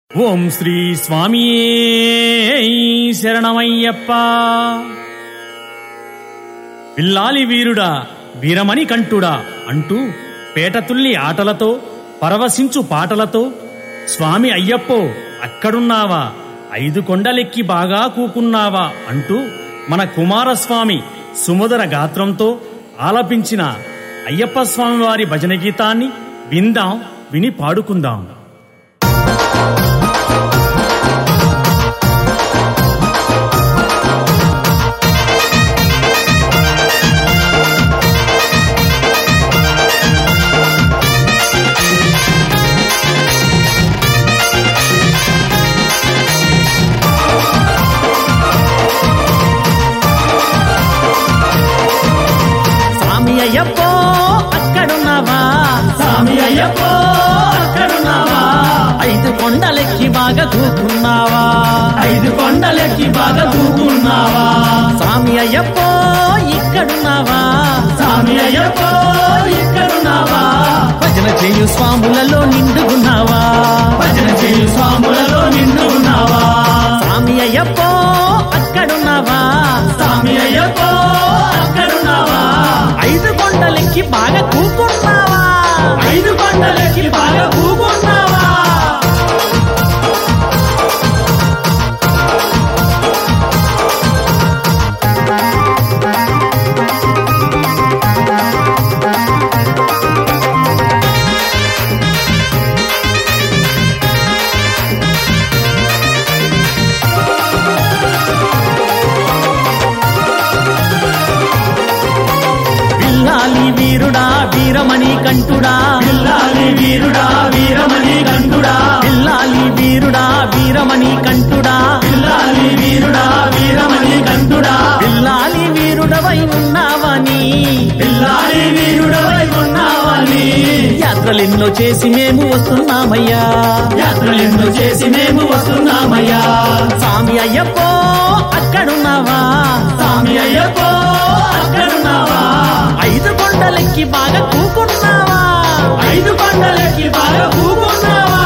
ఓం శ్రీ స్వామియే శరణమయ్యప్ప పిల్లాలి వీరుడా వీరమణి కంఠుడా అంటూ పేటతుల్లి ఆటలతో పరవశించు పాటలతో స్వామి అయ్యప్పో అక్కడున్నావా ఐదు కొండలెక్కి బాగా కూకున్నావా అంటూ మన కుమారస్వామి సుమధుర గాత్రంతో ఆలపించిన అయ్యప్ప స్వామి వారి భజన గీతాన్ని విందాం విని పాడుకుందాం స్వామి అయ్యప్పో అక్కడున్నావా స్వామి అయ్యప్పో అక్కడున్నావా ఐదు కొండలెక్కి బాగా కూకున్నావా ఐదు కొండలెక్కి బాగా కూకున్నావా స్వామి అయ్యప్పో ఇక్కడున్నావా స్వామి అయ్యప్పో ఇక్కడున్నావా భజన చేయు స్వాములలో నిండుకున్నావా భజన చేయు స్వాములలో నిండున్నావా స్వామి అయ్యప్పో అక్కడున్నావా స్వామి అయ్యప్పో అక్కడున్నావా ఐదు కొండలెక్కి బాగా కూకున్నావా ఐదు కొండలెక్కి బాగా కూకున్నావా పిల్లాలి వీరుడా వీరమణి కంఠుడా పిల్లాలి వీరుడా వీరమణి కంఠుడా పిల్లాలి వీరుడా వీరమణి కంఠుడా పిల్లాలి వీరుడా వీరమణి కంఠుడా పిల్లాలి వీరుడవై ఉన్నావని పిల్లాలి వీరుడవై ఉన్నావని యాత్రలెన్నో చేసి మేము వస్తున్నామయ్యా యాత్రలెన్నో చేసి మేము వస్తున్నామయ్యా స్వామి అయ్యప్పో అక్కడున్నావా స్వామి అయ్యప్పో అక్కడున్నావా ఐదు కొండలెక్కి బాగా కూకున్నావా ఐదు కొండలకి బాగా కూకున్నావా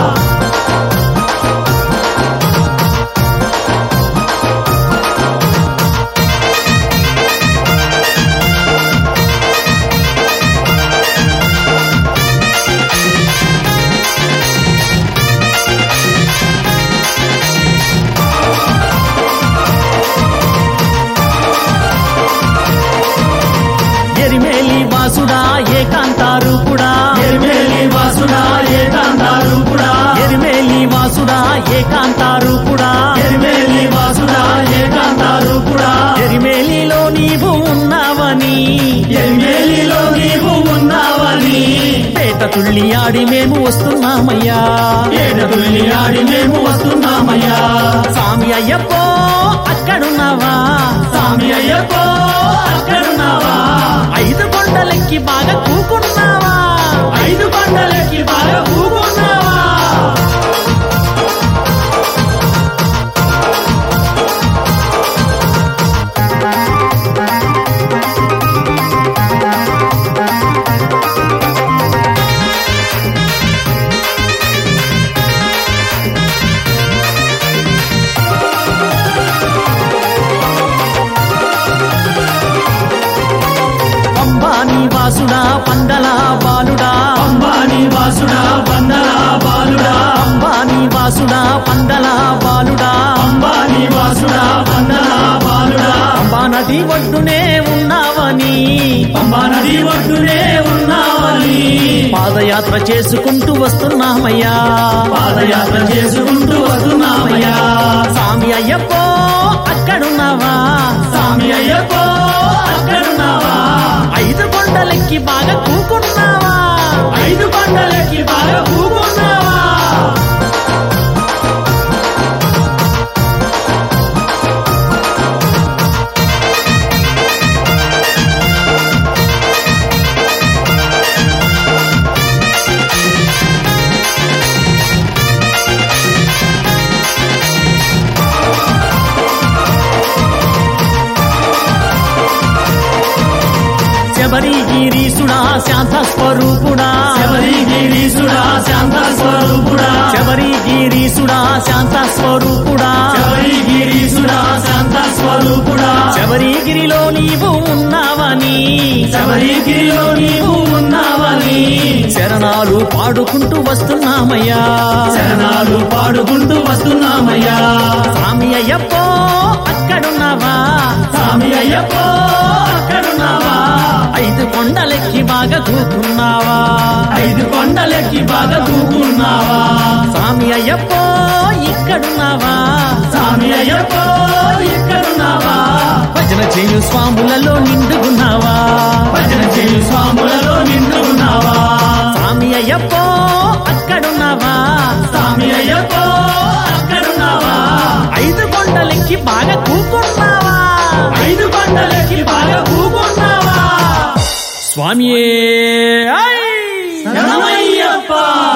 ఎరిమేలి వాసుడా ఏకాంతారు కూడా ఎరిమేలి వాసుడా ఏకాంతారు కూడా ఎరిమేలి వాసుడా ఏకాంతారు కూడా ఎరిమేలి వాసుడా ఏకాంతారు కూడా ఎరిమేలిలో నీవు ఉన్నావని ఎరిమేలిలో నీవు ఉన్నావని పేట తుళ్ళి ఆడి మేము వస్తున్నామయ్యా ఏడతుల్లి ఆడి మేము వస్తున్నామయ్యా స్వామి అయ్యప్పో అక్కడున్నావా స్వామి అయ్యప్పో అక్కడున్నావా ఐదు కొండలెక్కి బాగా కూకున్నావా ఐదు కొండలకి బాగా కూకున్నావా అంబానీ వాసుడా పందల బాలుడా అంబాని వాసుడా బందల బాలుడా అంబానీ వాసుడా పందల బాలుడా అంబాని వాసుడా బందల బాలుడా అంబా నది ఒడ్డునే ఉన్నావని అంబా నది ఒడ్డునే ఉన్నావని పాదయాత్ర చేసుకుంటూ వస్తున్నామయ్యా పాదయాత్ర చేసుకుంటూ వస్తున్నామయ్యా స్వామి అయ్యప్పో అక్కడున్నావా స్వామి అయ్యప్పో అక్కడున్నావా ఐదు కొండలెక్కి బాగా కూకున్నావా ఐదు కొండలకి బాగా కూకున్నావా శబరిగిరీసుడా శాంత స్వరూపుడా శబరిగిరీసుడా శాంత స్వరూపుడా శబరిగిరీసుడా స్వరూపుడా శబరిగిరీసుడా శాంత స్వరూపుడా శబరిగిరిలో నీవు ఉన్నావని శబరిగిరిలో నీవు ఉన్నావని శరణాలు పాడుకుంటూ వస్తున్నామయ్యా శరణాలు పాడుకుంటూ వస్తున్నామయ్యా స్వామి అయ్యప్పో అక్కడున్నావా స్వామి అయ్యప్పో అక్కడున్నావా ఐదు కొండలెక్కి బాగా కూకున్నావా ఐదు కొండలెక్కి బాగా కూకున్నావా స్వామి అయ్యప్పో ఇక్కడున్నావా స్వామి అయ్యప్పో ఇక్కడున్నావా భజన చేయు స్వాములలో నిండుకున్నావా భజన చేయు స్వాములలో నిండున్నావా స్వామి అయ్యప్పో అక్కడున్నావా స్వామి అయ్యప్పో అక్కడున్నావా ఐదు కొండలెక్కి బాగా కూకున్నావా ఐదు కొండలెక్కి బాగా కూకున్నావా స్వామియే ఐ! శరణమయ్యప్ప